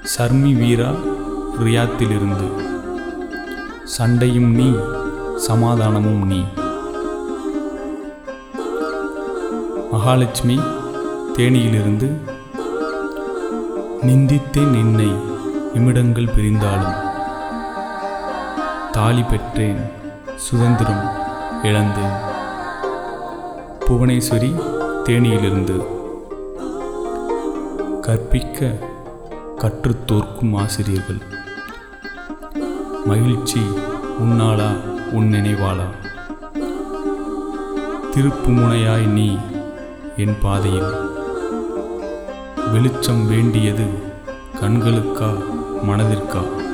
சர்மி வீரா ரியாத்திலிருந்து சண்டையும் நீ சமாதானமும் நீ மகாலட்சுமி தேனியிலிருந்து நிந்தித்தேன் நின்னை நிமிடங்கள் பிரிந்தாலும் தாலி பெற்றேன் சுதந்திரம் இழந்தேன் புவனேஸ்வரி தேனியிலிருந்து கற்பிக்க கற்றுத் தோற்கும் ஆசிரியர்கள் மகிழ்ச்சி உன்னாளா உன் நினைவாளா திருப்புமுனையாய் நீ என் பாதையில் வெளிச்சம் வேண்டியது கண்களுக்கா மனதிற்கா